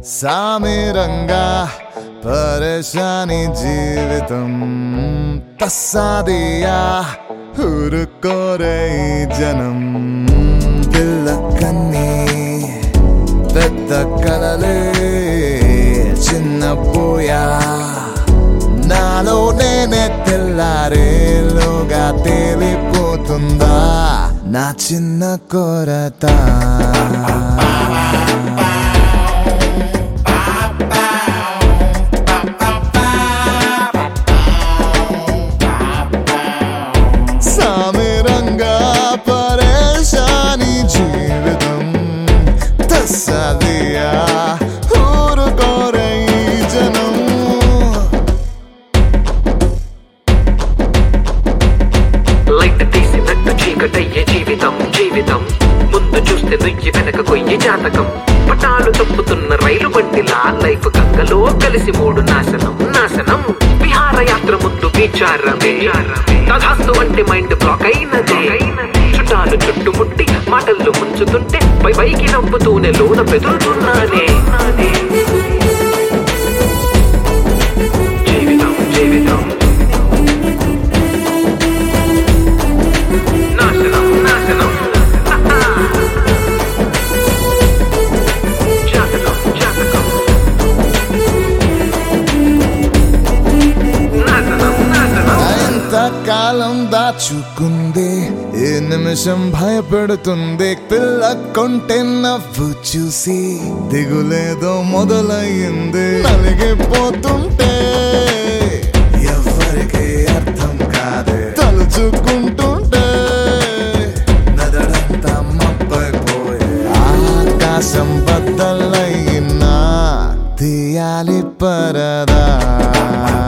సామిరంగా పరేషాని జీవితం తస్సాదియా ఊరుకోరే ఈ జనం పిల్ల కన్నీ పెద్ద కలలే చిన్న పోయా నాలో నేనే తెల్లారేలోగా తేలిపోతుందా నా చిన్న కొరత సామిరంగా పరేషాని జీవితం తస్సదియా ఊరుకోరే ఈ జనం లైట్ తీసినట్టు చీకటయ్యే జీవితం జీవితం ముందు చూస్తే నుయ్యి వెనక కొయ్యి జాతకం పటాలు తప్పుతున్న రైలు బండిలా లైఫ్ గంగలో కలిసి మూడు నాశనం నాశనం విహారయాత్ర ముందు విచారమే తధాస్తు వంటి మైండ్ బ్లాక్ అయినదే చుట్టాలు చుట్టుముట్టి మాటల్లో ముంచుతుంటే పై పైకి నవ్వుతూనే లోన పెదులుతున్నానే జీవితం జీవితం నాశనం నాశనం జాతకం జాతకం నాశనం నాశనం ఎంతకాలం దాచుకుంది ఏ నిమిషం భయపెడుతుంది పిల్ల కొంటే నవ్వు చూసి దిగులేదో మొదలయ్యింది నలిగిపోతుంటే ఎవరికి అర్థం కాదే తలుచుకుంటుంటే నదడంతా మప్పైపోయే ఆకాశం బద్దలైనా తీయాలి పరదా